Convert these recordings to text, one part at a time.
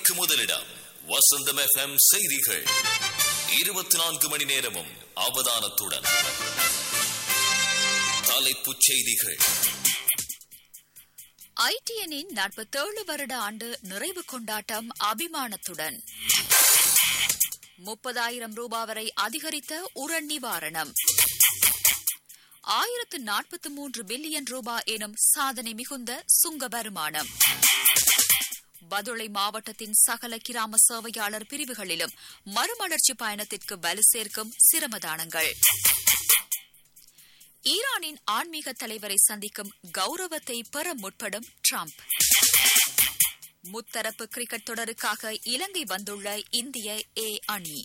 செய்திகளுக்கு முதலிடம் வசந்தம் எஃப்எம் செய்திகள் இருபத்தி நான்கு மணி நேரமும் அவதானத்துடன் தலைப்புச் செய்திகள் ஐடிஎனின் நாற்பத்தேழு வருட ஆண்டு நிறைவு கொண்டாட்டம் அபிமானத்துடன் முப்பதாயிரம் ரூபாய் வரை அதிகரித்த உர நிவாரணம் ஆயிரத்து நாற்பத்தி மூன்று பில்லியன் ரூபாய் எனும் சாதனை மிகுந்த சுங்க வருமானம் பதுளை மாவட்டத்தின் சகல கிராம சேவையாளர் பிரிவுகளிலும் மறுமலர்ச்சி பயணத்திற்கு வலு சேர்க்கும் சிரமதானங்கள் ஈரானின் ஆன்மீக தலைவரை சந்திக்கும் கௌரவத்தை பெற முற்படும் ட்ரம்ப் முத்தரப்பு கிரிக்கெட் தொடருக்காக இலங்கை வந்துள்ள இந்திய ஏ அணி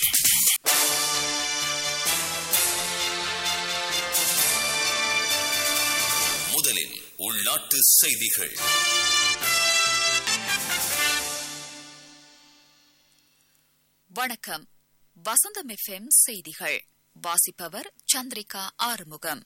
முதலில் உள்நாட்டு செய்திகள் வணக்கம் வசந்தம் எஃப்எம் செய்திகள் வாசிப்பவர் சந்திரிகா ஆறுமுகம்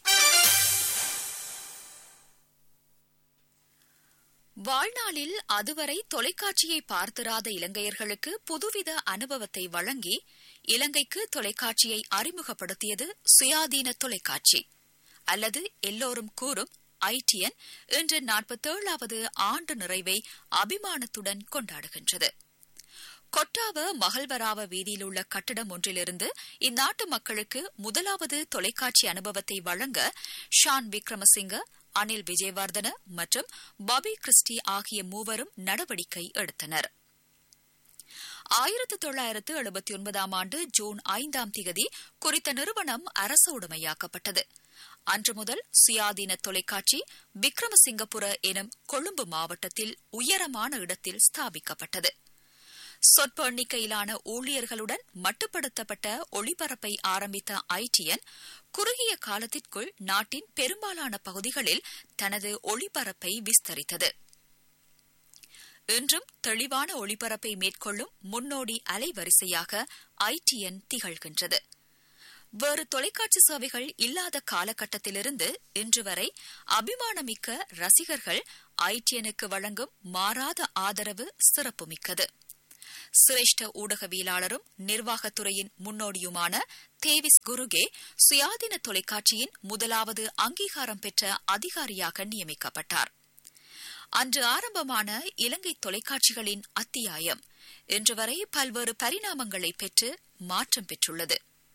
வாழ்நாளில் அதுவரை தொலைக்காட்சியை பார்த்திராத இலங்கையர்களுக்கு புதுவித அனுபவத்தை வழங்கி இலங்கைக்கு தொலைக்காட்சியை அறிமுகப்படுத்தியது சுயாதீன தொலைக்காட்சி அல்லது எல்லோரும் கூறும் ஐடிஎன் இன்று நாற்பத்தேழாவது ஆண்டு நிறைவை அபிமானத்துடன் கொண்டாடுகின்றது கொட்டாவ மகள்வராவ வீதியில் உள்ள கட்டிடம் ஒன்றிலிருந்து இந்நாட்டு மக்களுக்கு முதலாவது தொலைக்காட்சி அனுபவத்தை வழங்க ஷான் விக்ரமசிங்க அனில் விஜயவர்தன மற்றும் பாபி கிறிஸ்டி ஆகிய மூவரும் நடவடிக்கை எடுத்தனர் ஆயிரத்து தொள்ளாயிரத்து எழுபத்தி ஒன்பதாம் ஆண்டு ஜூன் ஐந்தாம் திகதி குறித்த நிறுவனம் அரசு உடைமையாக்கப்பட்டது அன்று முதல் சுயாதீன தொலைக்காட்சி விக்ரமசிங்கபுர எனும் கொழும்பு மாவட்டத்தில் உயரமான இடத்தில் ஸ்தாபிக்கப்பட்டது சொற்ப எண்ணிக்கையிலான ஊழியர்களுடன் மட்டுப்படுத்தப்பட்ட ஒளிபரப்பை ஆரம்பித்த ஐடிஎன் குறுகிய காலத்திற்குள் நாட்டின் பெரும்பாலான பகுதிகளில் தனது ஒளிபரப்பை விஸ்தரித்தது இன்றும் தெளிவான ஒளிபரப்பை மேற்கொள்ளும் முன்னோடி அலைவரிசையாக ஐடிஎன் திகழ்கின்றது வேறு தொலைக்காட்சி சேவைகள் இல்லாத காலகட்டத்திலிருந்து இன்று வரை அபிமானமிக்க ரசிகர்கள் ஐடிஎனுக்கு வழங்கும் மாறாத ஆதரவு சிறப்புமிக்கது சிரேஷ்ட ஊடகவியலாளரும் நிர்வாகத்துறையின் முன்னோடியுமான தேவிஸ் குருகே சுயாதீன தொலைக்காட்சியின் முதலாவது அங்கீகாரம் பெற்ற அதிகாரியாக நியமிக்கப்பட்டார் அன்று ஆரம்பமான இலங்கை தொலைக்காட்சிகளின் அத்தியாயம் இன்று வரை பல்வேறு பரிணாமங்களை பெற்று மாற்றம் பெற்றுள்ளது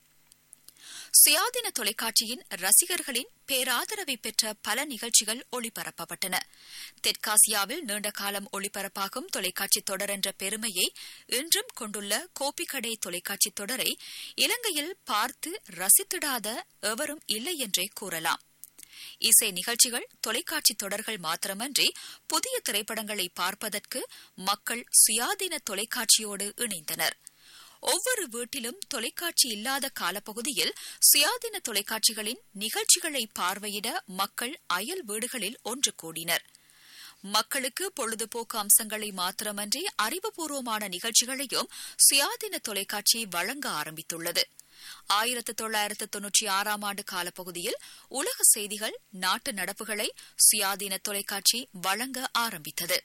சுயாதீன தொலைக்காட்சியின் ரசிகர்களின் பேராதரவை பெற்ற பல நிகழ்ச்சிகள் ஒளிபரப்பப்பட்டன தெற்காசியாவில் நீண்ட காலம் ஒளிபரப்பாகும் தொலைக்காட்சி தொடர் என்ற பெருமையை இன்றும் கொண்டுள்ள கோப்பிக்கடை தொலைக்காட்சி தொடரை இலங்கையில் பார்த்து ரசித்திடாத எவரும் இல்லை என்றே கூறலாம் இசை நிகழ்ச்சிகள் தொலைக்காட்சி தொடர்கள் மாத்திரமன்றி புதிய திரைப்படங்களை பார்ப்பதற்கு மக்கள் சுயாதீன தொலைக்காட்சியோடு இணைந்தனர் ஒவ்வொரு வீட்டிலும் தொலைக்காட்சி இல்லாத காலப்பகுதியில் சுயாதீன தொலைக்காட்சிகளின் நிகழ்ச்சிகளை பார்வையிட மக்கள் அயல் வீடுகளில் ஒன்று கூடினர் மக்களுக்கு பொழுதுபோக்கு அம்சங்களை மாத்திரமன்றி அறிவுபூர்வமான நிகழ்ச்சிகளையும் சுயாதீன தொலைக்காட்சி வழங்க ஆரம்பித்துள்ளது ஆயிரத்து தொள்ளாயிரத்து தொன்னூற்றி ஆறாம் ஆண்டு காலப்பகுதியில் உலக செய்திகள் நாட்டு நடப்புகளை சுயாதீன தொலைக்காட்சி வழங்க ஆரம்பித்தது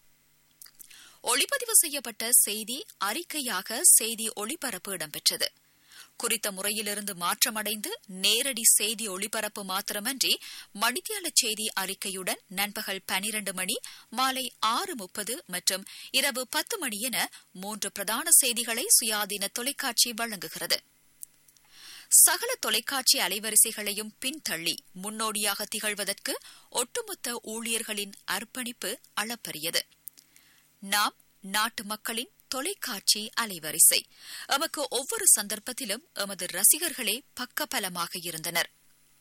ஒளிப்பதிவு செய்யப்பட்ட செய்தி அறிக்கையாக செய்தி ஒளிபரப்பு இடம்பெற்றது குறித்த முறையிலிருந்து மாற்றமடைந்து நேரடி செய்தி ஒளிபரப்பு மாத்திரமன்றி மணித்தியால செய்தி அறிக்கையுடன் நண்பகல் பனிரண்டு மணி மாலை ஆறு முப்பது மற்றும் இரவு பத்து மணி என மூன்று பிரதான செய்திகளை சுயாதீன தொலைக்காட்சி வழங்குகிறது சகல தொலைக்காட்சி அலைவரிசைகளையும் பின்தள்ளி முன்னோடியாக திகழ்வதற்கு ஒட்டுமொத்த ஊழியர்களின் அர்ப்பணிப்பு அளப்பரியது நாம் நாட்டு மக்களின் தொலைக்காட்சி அலைவரிசை எமக்கு ஒவ்வொரு சந்தர்ப்பத்திலும் எமது ரசிகர்களே பக்கபலமாக இருந்தனர்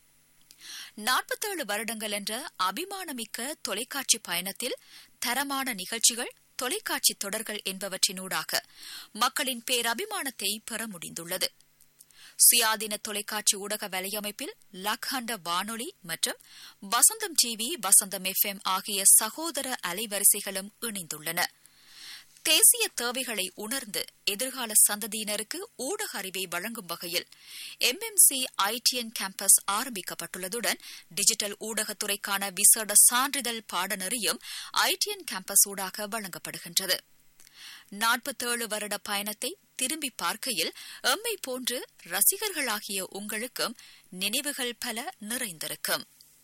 நாற்பத்தேழு வருடங்கள் என்ற அபிமானமிக்க தொலைக்காட்சி பயணத்தில் தரமான நிகழ்ச்சிகள் தொலைக்காட்சி தொடர்கள் என்பவற்றினூடாக மக்களின் பேரபிமானத்தை பெற முடிந்துள்ளது சுயாதீன தொலைக்காட்சி ஊடக வலையமைப்பில் லக்ஹண்ட வானொலி மற்றும் வசந்தம் டிவி வசந்தம் எஃப்எம் ஆகிய சகோதர அலைவரிசைகளும் இணைந்துள்ளன தேசிய தேவைகளை உணர்ந்து எதிர்கால சந்ததியினருக்கு ஊடக அறிவை வழங்கும் வகையில் எம்எம்சி ஐடிஎன் கேம்பஸ் ஆரம்பிக்கப்பட்டுள்ளதுடன் டிஜிட்டல் ஊடகத்துறைக்கான விசேட சான்றிதழ் பாடநெறியும் ஐடிஎன் கேம்பஸ் ஊடாக வழங்கப்படுகின்றது நாற்பத்தேழு வருட பயணத்தை திரும்பி பார்க்கையில் எம்மை போன்று ரசிகர்களாகிய உங்களுக்கும் நினைவுகள் பல நிறைந்திருக்கும்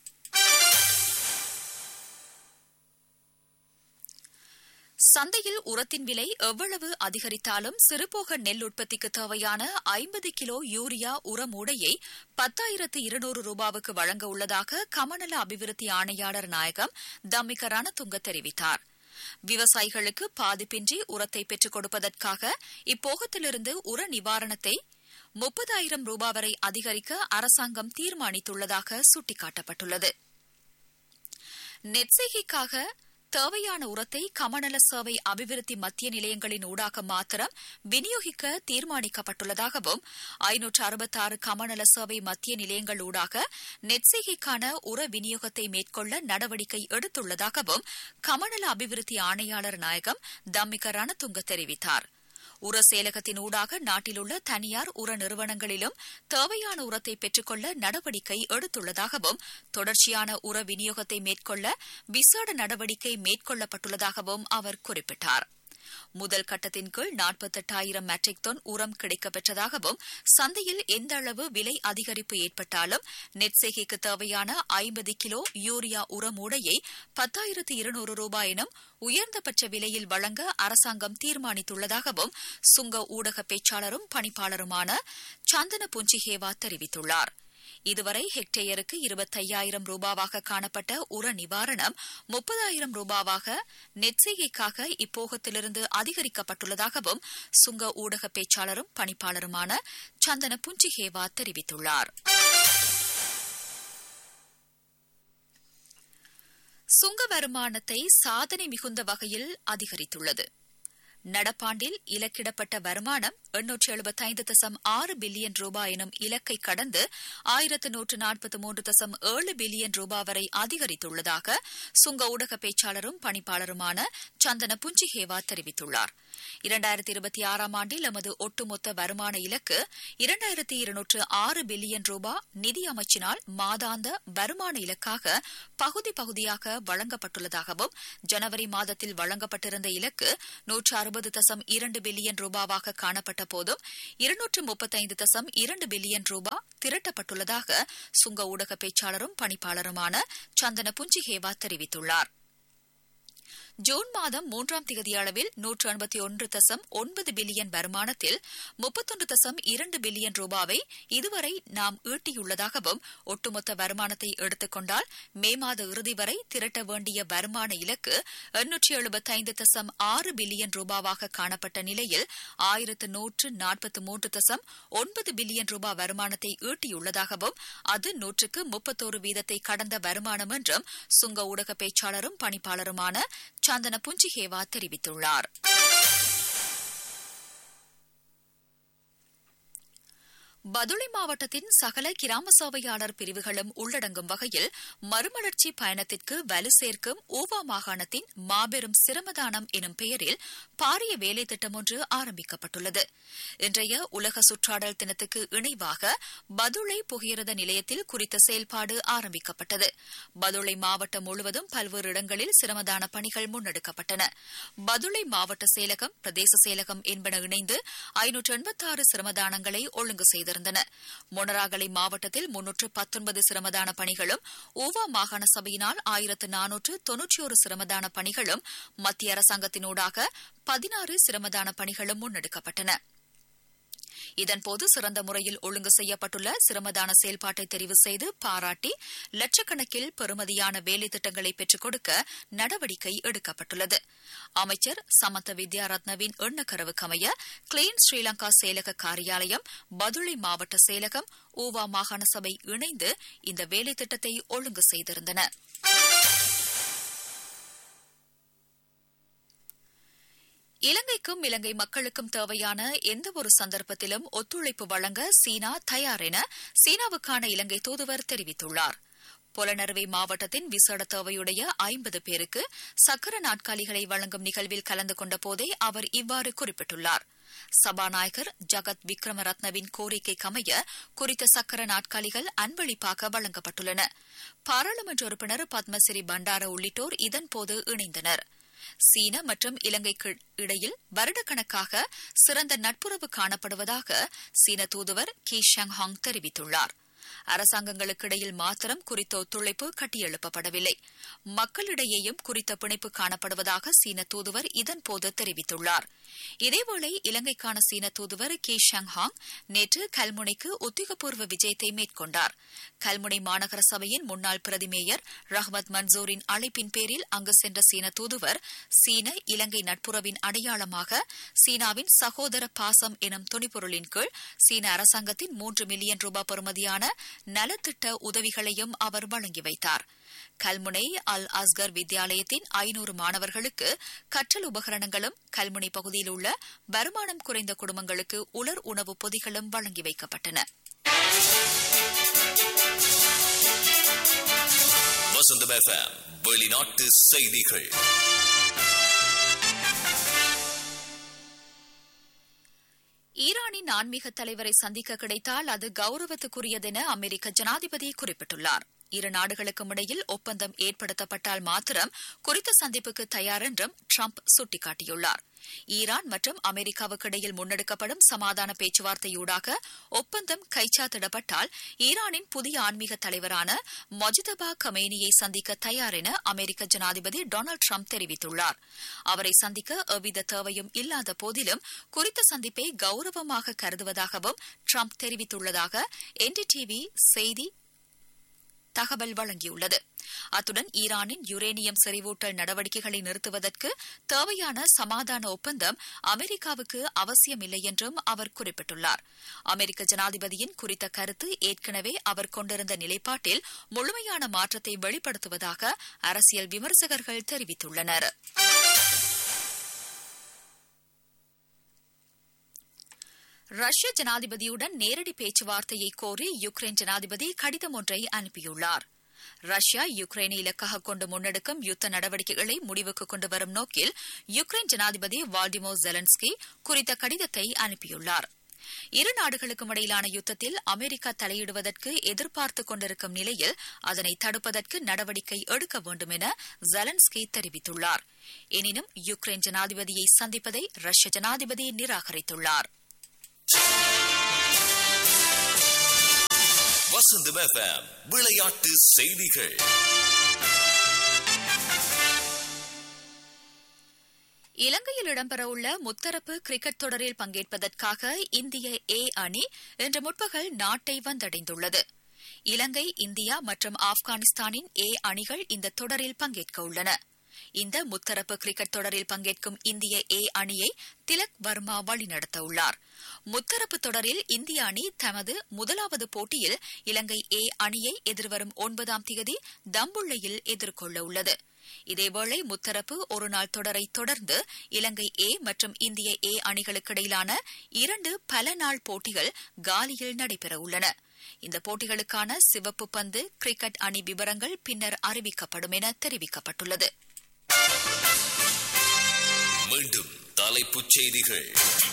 சந்தையில் உரத்தின் விலை எவ்வளவு அதிகரித்தாலும் சிறுபோக நெல் உற்பத்திக்கு தேவையான ஐம்பது கிலோ யூரியா உர மூடையை பத்தாயிரத்து இருநூறு ரூபாவுக்கு வழங்க உள்ளதாக கமநல அபிவிருத்தி ஆணையாளர் நாயகம் தம்மிக ரணதுங்க தெரிவித்தார் விவசாயிகளுக்கு பாதிப்பின்றி உரத்தை பெற்றுக் கொடுப்பதற்காக இப்போகத்திலிருந்து உர நிவாரணத்தை முப்பதாயிரம் ரூபாய் வரை அதிகரிக்க அரசாங்கம் தீர்மானித்துள்ளதாக சுட்டிக்காட்டப்பட்டுள்ளது நெற்செய்கைக்காக தேவையான உரத்தை கமநல சேவை அபிவிருத்தி மத்திய நிலையங்களின் ஊடாக மாத்திரம் விநியோகிக்க தீர்மானிக்கப்பட்டுள்ளதாகவும் ஐநூற்று அறுபத்தாறு கமநல சேவை மத்திய நிலையங்கள் ஊடாக நெற்செய்கைக்கான உர விநியோகத்தை மேற்கொள்ள நடவடிக்கை எடுத்துள்ளதாகவும் கமநல அபிவிருத்தி ஆணையாளர் நாயகம் தம்மிக ரணதுங்க தெரிவித்தார் உர செயலகத்தின் ஊடாக நாட்டில் உள்ள தனியார் உர நிறுவனங்களிலும் தேவையான உரத்தை பெற்றுக்கொள்ள நடவடிக்கை எடுத்துள்ளதாகவும் தொடர்ச்சியான உர விநியோகத்தை மேற்கொள்ள விசேட நடவடிக்கை மேற்கொள்ளப்பட்டுள்ளதாகவும் அவர் குறிப்பிட்டார் முதல் கட்டத்தின் கீழ் நாற்பத்தெட்டாயிரம் மெட்ரிக் டன் உரம் கிடைக்கப்பெற்றதாகவும் சந்தையில் எந்த அளவு விலை அதிகரிப்பு ஏற்பட்டாலும் நெற்செய்கைக்கு தேவையான ஐம்பது கிலோ யூரியா உர மூடையை பத்தாயிரத்து இருநூறு ரூபாய் எனும் உயர்ந்தபட்ச விலையில் வழங்க அரசாங்கம் தீர்மானித்துள்ளதாகவும் சுங்க ஊடக பேச்சாளரும் பணிப்பாளருமான சந்தன புஞ்சிஹேவா தெரிவித்துள்ளார் இதுவரை ஹெக்டேயருக்கு இருபத்தையாயிரம் ரூபாவாக காணப்பட்ட உர நிவாரணம் முப்பதாயிரம் ரூபாவாக நெற்செய்கைக்காக இப்போகத்திலிருந்து அதிகரிக்கப்பட்டுள்ளதாகவும் சுங்க ஊடக பேச்சாளரும் பணிப்பாளருமான சந்தன புஞ்சிஹேவா தெரிவித்துள்ளார் சுங்க வருமானத்தை சாதனை மிகுந்த வகையில் அதிகரித்துள்ளது நடப்பாண்டில் இலக்கிடப்பட்ட வருமானம் எண்ணூற்று எழுபத்தைந்து தசம் ஆறு பில்லியன் ரூபாய் எனும் இலக்கை கடந்து ஆயிரத்து நூற்று நாற்பத்தி மூன்று தசம் ஏழு பில்லியன் ரூபாய் வரை அதிகரித்துள்ளதாக சுங்க ஊடக பேச்சாளரும் பணிப்பாளருமான சந்தன புஞ்சிஹேவா தெரிவித்துள்ளார் இரண்டாயிரத்தி இருபத்தி ஆறாம் ஆண்டில் எமது ஒட்டுமொத்த வருமான இலக்கு இரண்டாயிரத்தி இருநூற்று ஆறு பில்லியன் ரூபாய் நிதி அமைச்சினால் மாதாந்த வருமான இலக்காக பகுதி பகுதியாக வழங்கப்பட்டுள்ளதாகவும் ஜனவரி மாதத்தில் வழங்கப்பட்டிருந்த இலக்கு நூற்று அறுபது தசம் இரண்டு பில்லியன் ரூபாவாக காணப்பட்ட போதும் இருநூற்று முப்பத்தைந்து தசம் இரண்டு பில்லியன் ரூபாய் திரட்டப்பட்டுள்ளதாக சுங்க ஊடக பேச்சாளரும் பணிப்பாளருமான சந்தன புஞ்சிஹேவா தெரிவித்துள்ளார் ஜூன் மாதம் மூன்றாம் தேதி அளவில் நூற்று எண்பத்தி ஒன்று தசம் ஒன்பது பில்லியன் வருமானத்தில் முப்பத்தொன்று தசம் இரண்டு பில்லியன் ரூபாவை இதுவரை நாம் ஈட்டியுள்ளதாகவும் ஒட்டுமொத்த வருமானத்தை எடுத்துக் கொண்டால் மே மாத இறுதி வரை திரட்ட வேண்டிய வருமான இலக்கு எண்ணூற்றி எழுபத்தைந்து தசம் ஆறு பில்லியன் ரூபாவாக காணப்பட்ட நிலையில் ஆயிரத்து நூற்று நாற்பத்தி மூன்று தசம் ஒன்பது பில்லியன் ரூபாய் வருமானத்தை ஈட்டியுள்ளதாகவும் அது நூற்றுக்கு முப்பத்தோரு வீதத்தை கடந்த வருமானம் என்றும் சுங்க ஊடக பேச்சாளரும் பணிப்பாளருமான சந்தன புஞ்சிஹேவா தெரிவித்துள்ளார் பதுளை மாவட்டத்தின் சகல கிராம சேவையாளர் பிரிவுகளும் உள்ளடங்கும் வகையில் மறுமலர்ச்சி பயணத்திற்கு வலு சேர்க்கும் ஊவா மாகாணத்தின் மாபெரும் சிரமதானம் எனும் பெயரில் பாரிய வேலை திட்டம் ஒன்று ஆரம்பிக்கப்பட்டுள்ளது இன்றைய உலக சுற்றாடல் தினத்துக்கு இணைவாக பதுளை புகையிரத நிலையத்தில் குறித்த செயல்பாடு ஆரம்பிக்கப்பட்டது பதுளை மாவட்டம் முழுவதும் பல்வேறு இடங்களில் சிரமதான பணிகள் முன்னெடுக்கப்பட்டன பதுளை மாவட்ட செயலகம் பிரதேச செயலகம் என்பன இணைந்து ஐநூற்று எண்பத்தாறு சிரமதானங்களை ஒழுங்கு செய்தன இருந்தன மொனராகலை மாவட்டத்தில் முன்னூற்று பத்தொன்பது சிரமதான பணிகளும் ஊவா மாகாண சபையினால் ஆயிரத்து நானூற்று தொன்னூற்றி ஒரு சிரமதான பணிகளும் மத்திய அரசாங்கத்தினூடாக பதினாறு சிரமதான பணிகளும் முன்னெடுக்கப்பட்டன இதன்போது சிறந்த முறையில் ஒழுங்கு செய்யப்பட்டுள்ள சிரமதான செயல்பாட்டை தெரிவு செய்து பாராட்டி லட்சக்கணக்கில் பெறுமதியான வேலை திட்டங்களை பெற்றுக் கொடுக்க நடவடிக்கை எடுக்கப்பட்டுள்ளது அமைச்சர் சமந்த வித்யாரத்னவின் எண்ணக்கரவுக்கமைய கிளீன் ஸ்ரீலங்கா செயலக காரியாலயம் பதுளை மாவட்ட செயலகம் ஊவா மாகாண சபை இணைந்து இந்த வேலை திட்டத்தை ஒழுங்கு செய்திருந்தன இலங்கைக்கும் இலங்கை மக்களுக்கும் தேவையான எந்தவொரு சந்தர்ப்பத்திலும் ஒத்துழைப்பு வழங்க சீனா தயார் என சீனாவுக்கான இலங்கை தூதுவர் தெரிவித்துள்ளார் புலனறுவை மாவட்டத்தின் விசேட தேவையுடைய ஐம்பது பேருக்கு சக்கர நாட்காலிகளை வழங்கும் நிகழ்வில் கலந்து கொண்ட போதே அவர் இவ்வாறு குறிப்பிட்டுள்ளார் சபாநாயகர் ஜகத் விக்ரமரத்னவின் கோரிக்கைக்கமைய குறித்த சக்கர நாட்காலிகள் அன்பளிப்பாக வழங்கப்பட்டுள்ளன பாராளுமன்ற உறுப்பினர் பத்மசிறி பண்டார உள்ளிட்டோர் இதன்போது இணைந்தனா் சீன மற்றும் இலங்கைக்கு இடையில் வருடக்கணக்காக சிறந்த நட்புறவு காணப்படுவதாக சீன தூதுவர் கி ஷங் ஹாங் தெரிவித்துள்ளார் அரசாங்கங்களுக்கு இடையில் மாத்திரம் குறித்த ஒத்துழைப்பு கட்டியெழுப்பப்படவில்லை மக்களிடையேயும் குறித்த பிணைப்பு காணப்படுவதாக சீன தூதுவர் இதன்போது தெரிவித்துள்ளார் இதேவேளை இலங்கைக்கான சீன தூதுவர் கே ஷங்ஹாங் நேற்று கல்முனைக்கு உத்தியோகபூர்வ விஜயத்தை மேற்கொண்டார் கல்முனை மாநகர சபையின் முன்னாள் பிரதி மேயர் ரஹ்மத் மன்சூரின் அழைப்பின் பேரில் அங்கு சென்ற சீன தூதுவர் சீன இலங்கை நட்புறவின் அடையாளமாக சீனாவின் சகோதர பாசம் எனும் துணிப்பொருளின் கீழ் சீன அரசாங்கத்தின் மூன்று மில்லியன் ரூபாய் பெறுமதியான நலத்திட்ட உதவிகளையும் அவர் வழங்கி வைத்தார் கல்முனை அல் அஸ்கர் வித்யாலயத்தின் ஐநூறு மாணவர்களுக்கு கற்றல் உபகரணங்களும் கல்முனை பகுதியில் உள்ள வருமானம் குறைந்த குடும்பங்களுக்கு உலர் உணவு பொதிகளும் வழங்கி வைக்கப்பட்டன வசந்தம் எஃப்எம் வெளிநாட்டு செய்திகள் ஈரானின் ஆன்மீக தலைவரை சந்திக்க கிடைத்தால் அது கௌரவத்துக்குரியதென அமெரிக்க ஜனாதிபதி குறிப்பிட்டுள்ளார் இரு நாடுகளுக்கும் இடையில் ஒப்பந்தம் ஏற்படுத்தப்பட்டால் மாத்திரம் குறித்த சந்திப்புக்கு தயார் என்றும் ட்ரம்ப் சுட்டிக்காட்டியுள்ளார் ஈரான் மற்றும் அமெரிக்காவுக்கு இடையில் முன்னெடுக்கப்படும் சமாதான பேச்சுவார்த்தையூடாக ஒப்பந்தம் கைச்சாத்திடப்பட்டால் ஈரானின் புதிய ஆன்மீக தலைவரான மொஜிதபா கமேனியை சந்திக்க தயார் என அமெரிக்க ஜனாதிபதி டொனால்டு ட்ரம்ப் தெரிவித்துள்ளார் அவரை சந்திக்க எவ்வித தேவையும் இல்லாத போதிலும் குறித்த சந்திப்பை கௌரவமாக கருதுவதாகவும் ட்ரம்ப் தெரிவித்துள்ளதாக என்டிடிவி செய்தி தகவல் வழங்கியுள்ளது அத்துடன் ஈரானின் யுரேனியம் செறிவூட்டல் நடவடிக்கைகளை நிறுத்துவதற்கு தேவையான சமாதான ஒப்பந்தம் அமெரிக்காவுக்கு அவசியமில்லை என்றும் அவர் குறிப்பிட்டுள்ளார் அமெரிக்க ஜனாதிபதியின் குறித்த கருத்து ஏற்கனவே அவர் கொண்டிருந்த நிலைப்பாட்டில் முழுமையான மாற்றத்தை வெளிப்படுத்துவதாக அரசியல் விமர்சகர்கள் தெரிவித்துள்ளனர் ரஷ்ய ஜனாதிபதியுடன் நேரடி பேச்சுவார்த்தையை கோரி யுக்ரைன் ஜனாதிபதி கடிதம் ஒன்றை அனுப்பியுள்ளார் ரஷ்யா யுக்ரைனை இலக்காக கொண்டு முன்னெடுக்கும் யுத்த நடவடிக்கைகளை முடிவுக்கு கொண்டு வரும் நோக்கில் யுக்ரைன் ஜனாதிபதி வால்டிமோ ஜெலன்ஸ்கி குறித்த கடிதத்தை அனுப்பியுள்ளார் இரு நாடுகளுக்கும் இடையிலான யுத்தத்தில் அமெரிக்கா தலையிடுவதற்கு எதிர்பார்த்துக் கொண்டிருக்கும் நிலையில் அதனை தடுப்பதற்கு நடவடிக்கை எடுக்க வேண்டும் என ஜெலன்ஸ்கி தெரிவித்துள்ளார் எனினும் யுக்ரைன் ஜனாதிபதியை சந்திப்பதை ரஷ்ய ஜனாதிபதி நிராகரித்துள்ளார் வசந்தம் எஃப்எம் விளையாட்டு செய்திகள் இலங்கையில் இடம்பெறவுள்ள முத்தரப்பு கிரிக்கெட் தொடரில் பங்கேற்பதற்காக இந்திய ஏ அணி இன்று முற்பகல் நாட்டை வந்தடைந்துள்ளது இலங்கை இந்தியா மற்றும் ஆப்கானிஸ்தானின் ஏ அணிகள் இந்த தொடரில் பங்கேற்க உள்ளன இந்த முத்தரப்பு கிரிக்கெட் தொடரில் பங்கேற்கும் இந்திய ஏ அணியை திலக் வர்மா வழிநடத்த உள்ளார் முத்தரப்பு தொடரில் இந்திய அணி தமது முதலாவது போட்டியில் இலங்கை ஏ அணியை எதிர்வரும் ஒன்பதாம் தேதி தம்புள்ளையில் எதிர்கொள்ள உள்ளது இதேவேளை முத்தரப்பு ஒருநாள் தொடரை தொடர்ந்து இலங்கை ஏ மற்றும் இந்திய ஏ அணிகளுக்கிடையிலான இரண்டு பல நாள் போட்டிகள் காலியில் நடைபெற உள்ளன இந்த போட்டிகளுக்கான சிவப்பு பந்து கிரிக்கெட் அணி விவரங்கள் பின்னர் அறிவிக்கப்படும் என தெரிவிக்கப்பட்டுள்ளது மீண்டும் தலைப்புச் செய்திகள்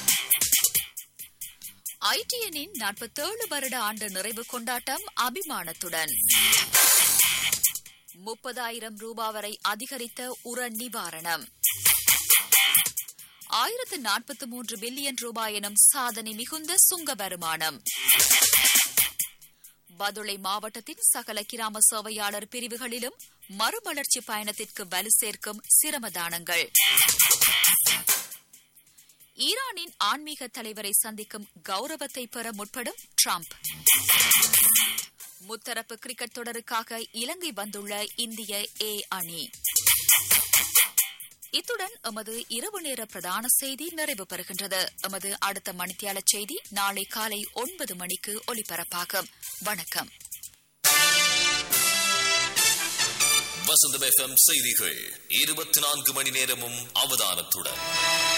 ஐடிஎனின் நாற்பத்தேழு வருட ஆண்டு நிறைவு கொண்டாட்டம் அபிமானத்துடன் முப்பதாயிரம் ரூபாய் வரை அதிகரித்த உர நிவாரணம் ஆயிரத்து நாற்பத்தி மூன்று பில்லியன் ரூபாய் எனும் சாதனை மிகுந்த சுங்க வருமானம் பதுளை மாவட்டத்தின் சகல கிராம சேவையாளர் பிரிவுகளிலும் மறுமலர்ச்சி பயணத்திற்கு வலு சேர்க்கும் சிரமதானங்கள் ஈரானின் ஆன்மீக தலைவரை சந்திக்கும் கௌரவத்தை பெற முற்படும் ட்ரம்ப் முத்தரப்பு கிரிக்கெட் தொடருக்காக இலங்கை வந்துள்ள இந்திய ஏ அணி இத்துடன் எமது இரவு நேர பிரதான செய்தி நிறைவு பெறுகின்றது எமது அடுத்த மணித்தியால செய்தி நாளை காலை ஒன்பது மணிக்கு ஒலிபரப்பாகும் வணக்கம் வசந்தம் எஃப்எம் செய்திகள் இருபத்தி நான்கு மணி நேரமும் அவதானத்துடன்